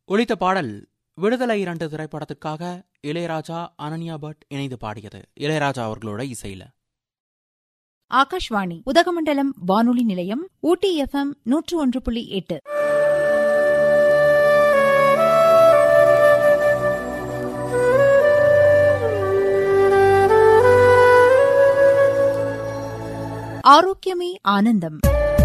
ஒலித்த பாடல் விடுதலை இரண்டு திரைப்படத்துக்காக இளையராஜா அனன்யா பட் இணைந்து பாடியது இளையராஜா அவர்களோட இசையில ஆகாஷ்வாணி உதகமண்டலம் வானொலி நிலையம் ஊட்டி எஃப்எம் நூற்று ஒன்று புள்ளி எட்டு ஆரோக்கியமே ஆனந்தம்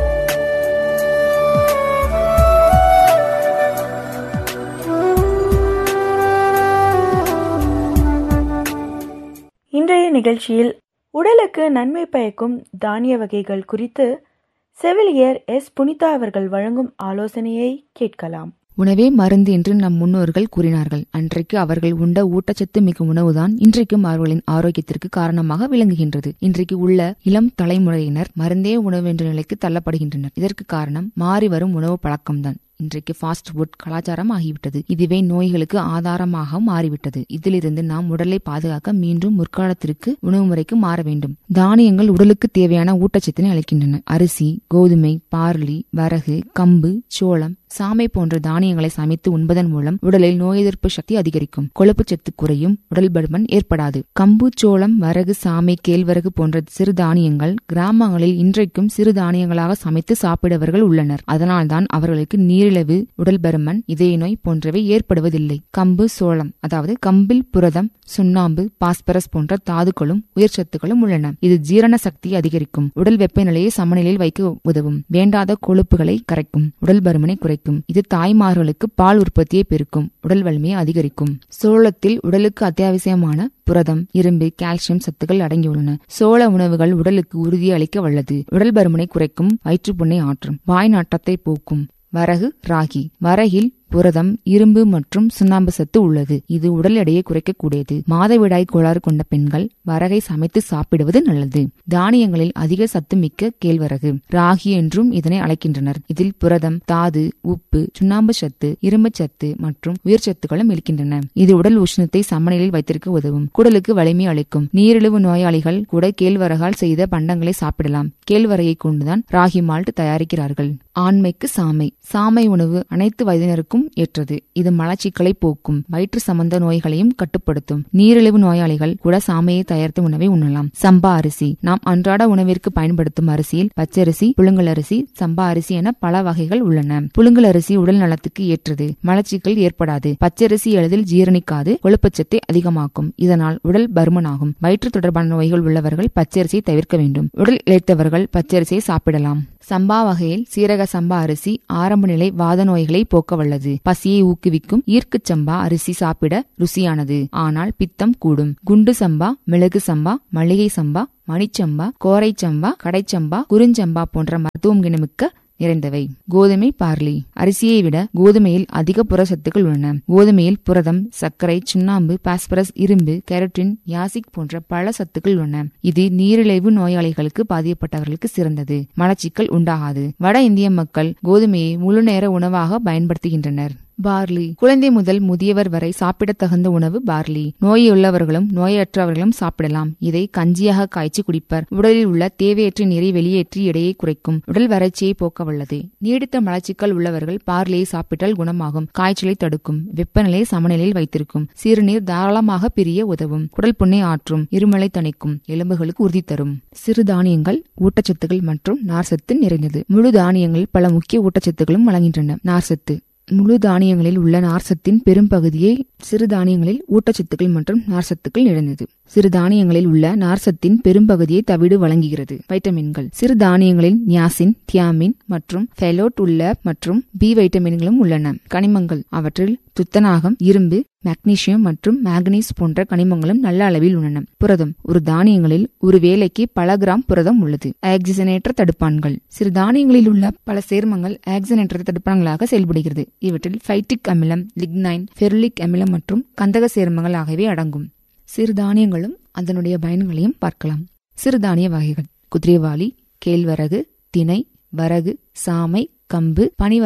இன்றைய நிகழ்ச்சியில் உடலுக்கு நன்மை பயக்கும் தானிய வகைகள் குறித்து செவிலியர் எஸ் புனிதா அவர்கள் வழங்கும் ஆலோசனையை கேட்கலாம் உணவே மருந்து என்று நம் முன்னோர்கள் கூறினார்கள் அன்றைக்கு அவர்கள் உண்ட ஊட்டச்சத்து மிகு உணவுதான் இன்றைக்கும் அவர்களின் ஆரோக்கியத்திற்கு காரணமாக விளங்குகின்றது இன்றைக்கு உள்ள இளம் தலைமுறையினர் மருந்தே உணவு என்ற நிலைக்கு தள்ளப்படுகின்றனர் இதற்கு காரணம் மாறி வரும் உணவு பழக்கம்தான் இன்றைக்கு ஃபாஸ்ட் ஃபுட் கலாச்சாரம் ஆகிவிட்டது இதுவே நோய்களுக்கு ஆதாரமாக மாறிவிட்டது இதிலிருந்து நாம் உடலை பாதுகாக்க மீண்டும் முற்காலத்திற்கு உணவு முறைக்கு மாற வேண்டும் தானியங்கள் உடலுக்கு தேவையான ஊட்டச்சத்தினை அளிக்கின்றன அரிசி கோதுமை பார்லி வரகு கம்பு சோளம் சாமை போன்ற தானியங்களை சமைத்து உண்பதன் மூலம் உடலில் நோய் எதிர்ப்பு சக்தி அதிகரிக்கும் கொழுப்பு சத்து குறையும் உடல் பருமன் ஏற்படாது கம்பு சோளம் வரகு சாமை கேழ்வரகு போன்ற சிறு தானியங்கள் கிராமங்களில் இன்றைக்கும் சிறு தானியங்களாக சமைத்து சாப்பிடவர்கள் உள்ளனர் அதனால்தான் அவர்களுக்கு நீரிழிவு உடல் பருமன் இதய நோய் போன்றவை ஏற்படுவதில்லை கம்பு சோளம் அதாவது கம்பில் புரதம் சுண்ணாம்பு பாஸ்பரஸ் போன்ற தாதுக்களும் உயிர் சத்துக்களும் உள்ளன இது ஜீரண சக்தியை அதிகரிக்கும் உடல் வெப்பநிலையை சமநிலையில் வைக்க உதவும் வேண்டாத கொழுப்புகளை கரைக்கும் உடல் பருமனை குறைக்கும் இது தாய்மார்களுக்கு பால் உற்பத்தியை பெருக்கும் உடல் வலிமையை அதிகரிக்கும் சோளத்தில் உடலுக்கு அத்தியாவசியமான புரதம் இரும்பு கால்சியம் சத்துக்கள் அடங்கியுள்ளன சோள உணவுகள் உடலுக்கு உறுதியை அளிக்க வல்லது உடல் பருமனை குறைக்கும் வயிற்றுப்புண்ணை ஆற்றும் வாய் நாட்டத்தை போக்கும் வரகு ராகி வரகில் புரதம் இரும்பு மற்றும் சுண்ணாம்பு சத்து உள்ளது இது உடல் எடையை குறைக்கக்கூடியது மாதவிடாய் கோளாறு கொண்ட பெண்கள் வரகை சமைத்து சாப்பிடுவது நல்லது தானியங்களில் அதிக சத்து மிக்க கேழ்வரகு ராகி என்றும் இதனை அழைக்கின்றனர் இதில் புரதம் தாது உப்பு சுண்ணாம்பு சத்து இரும்பு சத்து மற்றும் உயிர் சத்துக்களும் இருக்கின்றன இது உடல் உஷ்ணத்தை சமநிலையில் வைத்திருக்க உதவும் குடலுக்கு வலிமை அளிக்கும் நீரிழிவு நோயாளிகள் கூட கேழ்வரகால் செய்த பண்டங்களை சாப்பிடலாம் கேழ்வரகை கொண்டுதான் ராகி மால்ட் தயாரிக்கிறார்கள் ஆண்மைக்கு சாமை சாமை உணவு அனைத்து வயதினருக்கும் ஏற்றது இது மலச்சிக்கலை போக்கும் வயிற்று சம்பந்த நோய்களையும் கட்டுப்படுத்தும் நீரிழிவு நோயாளிகள் கூட சாமையை தயாரித்த உணவை உண்ணலாம் சம்பா அரிசி நாம் அன்றாட உணவிற்கு பயன்படுத்தும் அரிசியில் பச்சரிசி புழுங்கல் அரிசி சம்பா அரிசி என பல வகைகள் உள்ளன புழுங்கல் அரிசி உடல் நலத்துக்கு ஏற்றது மலச்சிக்கல் ஏற்படாது பச்சரிசி எளிதில் ஜீரணிக்காது கொழுப்பச்சத்தை அதிகமாக்கும் இதனால் உடல் பருமனாகும் வயிற்று தொடர்பான நோய்கள் உள்ளவர்கள் பச்சரிசியை தவிர்க்க வேண்டும் உடல் இழைத்தவர்கள் பச்சரிசியை சாப்பிடலாம் சம்பா வகையில் சீரக சம்பா அரிசி ஆரம்ப நிலை வாத நோய்களை போக்க வல்லது பசியை ஊக்குவிக்கும் ஈர்க்குச் சம்பா அரிசி சாப்பிட ருசியானது ஆனால் பித்தம் கூடும் குண்டு சம்பா மிளகு சம்பா மளிகை சம்பா மணிச்சம்பா கோரைச்சம்பா கடைச்சம்பா குறுஞ்சம்பா போன்ற மருத்துவம் குணமிக்க நிறைந்தவை கோதுமை பார்லி அரிசியை விட கோதுமையில் அதிக புரசத்துக்கள் உள்ளன கோதுமையில் புரதம் சர்க்கரை சுண்ணாம்பு பாஸ்பரஸ் இரும்பு கேரட்டின் யாசிக் போன்ற பல சத்துக்கள் உள்ளன இது நீரிழிவு நோயாளிகளுக்கு பாதிக்கப்பட்டவர்களுக்கு சிறந்தது மலச்சிக்கல் உண்டாகாது வட இந்திய மக்கள் கோதுமையை முழு நேர உணவாக பயன்படுத்துகின்றனர் பார்லி குழந்தை முதல் முதியவர் வரை சாப்பிட தகுந்த உணவு பார்லி நோயுள்ளவர்களும் நோயற்றவர்களும் சாப்பிடலாம் இதை கஞ்சியாக காய்ச்சி குடிப்பர் உடலில் உள்ள தேவையற்ற நீரை வெளியேற்றி எடையை குறைக்கும் உடல் வறட்சியை போக்க வல்லது நீடித்த மலச்சிக்கல் உள்ளவர்கள் பார்லியை சாப்பிட்டால் குணமாகும் காய்ச்சலை தடுக்கும் வெப்பநிலையை சமநிலையில் வைத்திருக்கும் சிறுநீர் தாராளமாக பிரிய உதவும் குடல் புண்ணை ஆற்றும் இருமலை தணிக்கும் எலும்புகளுக்கு உறுதி தரும் சிறு தானியங்கள் ஊட்டச்சத்துக்கள் மற்றும் நார்சத்து நிறைந்தது முழு தானியங்கள் பல முக்கிய ஊட்டச்சத்துக்களும் வழங்குகின்றன நார்சத்து முழு தானியங்களில் உள்ள நார்சத்தின் பெரும்பகுதியை சிறு தானியங்களில் ஊட்டச்சத்துக்கள் மற்றும் நார்சத்துக்கள் நிறைந்தது சிறு தானியங்களில் உள்ள நார்சத்தின் பெரும்பகுதியை தவிடு வழங்குகிறது வைட்டமின்கள் சிறு தானியங்களில் நியாசின் தியாமின் மற்றும் ஃபெலோட் உள்ள மற்றும் பி வைட்டமின்களும் உள்ளன கனிமங்கள் அவற்றில் துத்தநாகம் இரும்பு மெக்னீசியம் மற்றும் மேக்னீஸ் போன்ற கனிமங்களும் நல்ல அளவில் உள்ளன புரதம் ஒரு தானியங்களில் ஒரு வேலைக்கு பல கிராம் புரதம் உள்ளது ஆக்சிஜனேற்ற தடுப்பான்கள் சிறு தானியங்களில் உள்ள பல சேர்மங்கள் ஆக்சிஜனேற்ற தடுப்பான்களாக செயல்படுகிறது இவற்றில் ஃபைட்டிக் அமிலம் லிக்னைன் ஃபெருலிக் அமிலம் மற்றும் கந்தக சேர்மங்கள் ஆகியவை அடங்கும் சிறு தானியங்களும் அதனுடைய பயன்களையும் பார்க்கலாம் சிறுதானிய வகைகள் குதிரைவாளி கேழ்வரகு திணை வரகு சாமை கம்பு பனிவரகு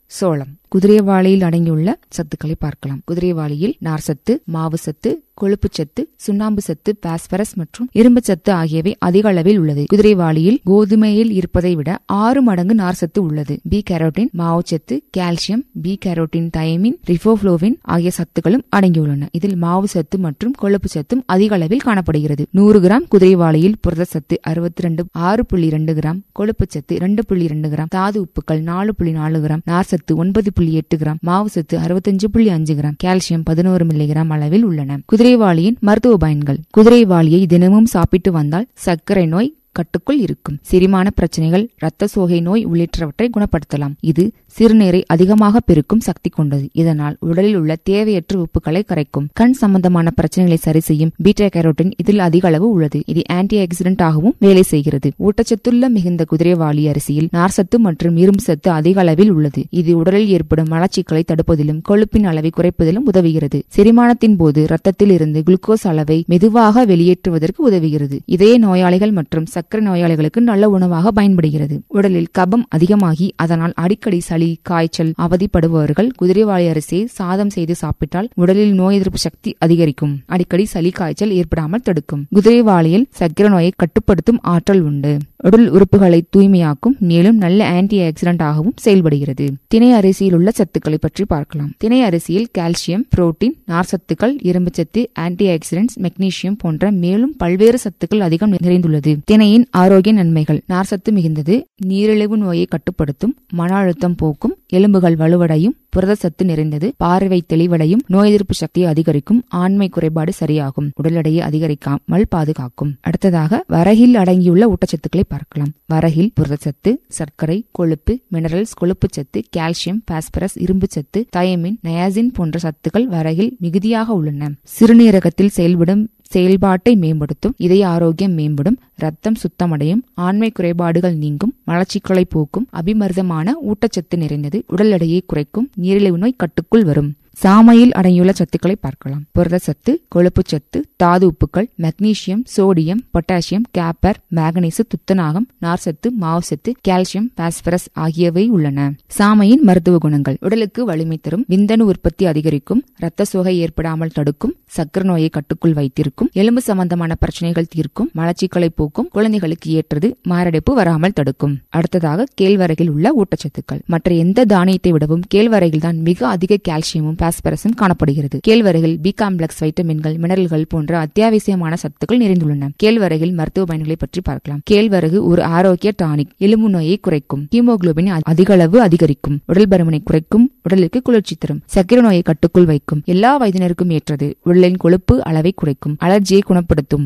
சோளம் குதிரைவாளியில் அடங்கியுள்ள சத்துக்களை பார்க்கலாம் குதிரைவாளியில் நார் சத்து மாவு சத்து கொழுப்பு சத்து சுண்ணாம்பு சத்து பாஸ்பரஸ் மற்றும் இரும்பு சத்து ஆகியவை அதிக அளவில் உள்ளது குதிரைவாளியில் கோதுமையில் இருப்பதை விட ஆறு மடங்கு நார் சத்து உள்ளது பி கேரோட்டின் மாவுச்சத்து calcium beta carotene thiamine riboflavin ஆகிய சத்துக்களும் அடங்கியுள்ளன இதில் மாவு சத்து மற்றும் கொழுப்பு சத்தும் அதிக அளவில் காணப்படுகிறது நூறு கிராம் குதிரைவாளியில் புரத சத்து அறுபத்தி ரெண்டு ஆறு புள்ளி ரெண்டு கிராம் கொழுப்பு சத்து இரண்டு புள்ளி ரெண்டு கிராம் தாது உப்புக்கள் நாலு புள்ளி நாலு கிராம் நார் சத்து ஒன்பது புள்ளி எட்டு கிராம் மாவு சத்து அறுபத்தஞ்சு புள்ளி அஞ்சு கிராம் கால்சியம் பதினோரு மில்லிகிராம் அளவில் உள்ளன குதிரைவாளியின் மருத்துவ பயன்கள் குதிரைவாளியை தினமும் சாப்பிட்டு வந்தால் சர்க்கரை நோய் கட்டுக்குள் இருக்கும் செரிமான பிரச்சனைகள் இரத்த சோகை நோய் உள்ளிட்டவற்றை குணப்படுத்தலாம் இது சிறுநீரை அதிகமாக பெருக்கும் சக்தி கொண்டது இதனால் உடலில் உள்ள தேவையற்ற உப்புகளை கரைக்கும் கண் சம்பந்தமான பிரச்சனைகளை சரி செய்யும் பீட்டா கேரோட்டின் இதில் அதிக அளவு உள்ளது இது ஆன்டி ஆக்சிடென்ட் ஆகவும் வேலை செய்கிறது ஊட்டச்சத்துள்ள மிகுந்த குதிரைவாளி அரிசியில் நார்சத்து மற்றும் இரும்பு சத்து அதிக அளவில் உள்ளது இது உடலில் ஏற்படும் மலச்சிக்கலை தடுப்பதிலும் கொழுப்பின் அளவை குறைப்பதிலும் உதவுகிறது செரிமானத்தின் போது ரத்தத்தில் இருந்து குளுக்கோஸ் அளவை மெதுவாக வெளியேற்றுவதற்கு உதவுகிறது இதய நோயாளிகள் மற்றும் சர்க்கரை நோயாளிகளுக்கு நல்ல உணவாக பயன்படுகிறது உடலில் கபம் அதிகமாகி அதனால் அடிக்கடி சளி காய்ச்சல் அவதிப்படுபவர்கள் குதிரைவாளி அரிசியை சாதம் செய்து சாப்பிட்டால் உடலில் நோய் எதிர்ப்பு சக்தி அதிகரிக்கும் அடிக்கடி சளி காய்ச்சல் ஏற்படாமல் தடுக்கும் குதிரைவாளியில் சர்க்கரை நோயை கட்டுப்படுத்தும் ஆற்றல் உண்டு உடல் உறுப்புகளை தூய்மையாக்கும் மேலும் நல்ல ஆன்டி ஆக்சிடென்ட் ஆகவும் செயல்படுகிறது திணை அரிசியில் உள்ள சத்துக்களை பற்றி பார்க்கலாம் திணை அரிசியில் கால்சியம் புரோட்டீன் நார் சத்துக்கள் இரும்பு சத்து ஆன்டி ஆக்சிடென்ட்ஸ் மெக்னீசியம் போன்ற மேலும் பல்வேறு சத்துக்கள் அதிகம் நிறைந்துள்ளது திணையின் ஆரோக்கிய நன்மைகள் நார் சத்து மிகுந்தது நீரிழிவு நோயை கட்டுப்படுத்தும் மன அழுத்தம் போக்கும் எலும்புகள் வலுவடையும் புரத சத்து நிறைந்தது பார்வை தெளிவடையும் நோய் எதிர்ப்பு சக்தியை அதிகரிக்கும் ஆண்மை குறைபாடு சரியாகும் உடல் எடையை அதிகரிக்காமல் பாதுகாக்கும் அடுத்ததாக வரகில் அடங்கியுள்ள ஊட்டச்சத்துக்களை பார்க்கலாம் வரகில் புரதச்சத்து சர்க்கரை கொழுப்பு மினரல்ஸ் கொழுப்பு சத்து கால்சியம் பாஸ்பரஸ் இரும்பு சத்து தயமின் நயாசின் போன்ற சத்துக்கள் வரகில் மிகுதியாக உள்ளன சிறுநீரகத்தில் செயல்படும் செயல்பாட்டை மேம்படுத்தும் இதய ஆரோக்கியம் மேம்படும் ரத்தம் சுத்தமடையும் ஆண்மை குறைபாடுகள் நீங்கும் மலச்சிக்கலை போக்கும் அபிமர்தமான ஊட்டச்சத்து நிறைந்தது உடல் எடையை குறைக்கும் நீரிழிவு நோய் கட்டுக்குள் வரும் சாமையில் அடங்கியுள்ள சத்துக்களை பார்க்கலாம் புரதச்சத்து கொழுப்பு சத்து தாது உப்புக்கள் மெக்னீசியம் சோடியம் பொட்டாசியம் காப்பர் மேக்னீசு துத்தநாகம் நார்சத்து மாவுசத்து கால்சியம் பாஸ்பரஸ் ஆகியவை உள்ளன சாமையின் மருத்துவ குணங்கள் உடலுக்கு வலிமை தரும் விந்தணு உற்பத்தி அதிகரிக்கும் இரத்த சோகை ஏற்படாமல் தடுக்கும் சக்கர நோயை கட்டுக்குள் வைத்திருக்கும் எலும்பு சம்பந்தமான பிரச்சனைகள் தீர்க்கும் மலச்சிக்கலை போக்கும் குழந்தைகளுக்கு ஏற்றது மாரடைப்பு வராமல் தடுக்கும் அடுத்ததாக கேழ்வரகில் உள்ள ஊட்டச்சத்துக்கள் மற்ற எந்த தானியத்தை விடவும் கேழ்வரகில் தான் மிக அதிக கால்சியமும் பாஸ்பரஸும் காணப்படுகிறது கேழ்வரகில் பி காம்ப்ளெக்ஸ் வைட்டமின்கள் மினரல்கள் போன்ற அத்தியாவசியமான சத்துக்கள் நிறைந்துள்ளன கேழ்வரகில் மருத்துவ பயன்களை பற்றி பார்க்கலாம் கேழ்வரகு ஒரு ஆரோக்கிய டானிக் எலும்பு நோயை குறைக்கும் ஹீமோகுளோபின் அதிக அளவு அதிகரிக்கும் உடல் பருமனை குறைக்கும் உடலுக்கு குளிர்ச்சி தரும் சர்க்கரை நோயை கட்டுக்குள் வைக்கும் எல்லா வயதினருக்கும் ஏற்றது உடலின் கொழுப்பு அளவை குறைக்கும் அலர்ஜியை குணப்படுத்தும்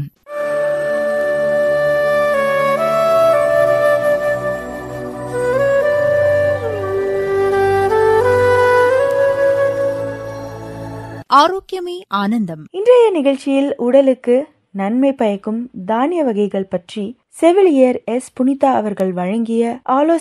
ஆரோக்கியமே ஆனந்தம் இன்றைய நிகழ்ச்சியில் உடலுக்கு நன்மை பயக்கும் தானிய வகைகள் பற்றி செவிலியர் எஸ் புனிதா அவர்கள் வழங்கிய ஆலோசனை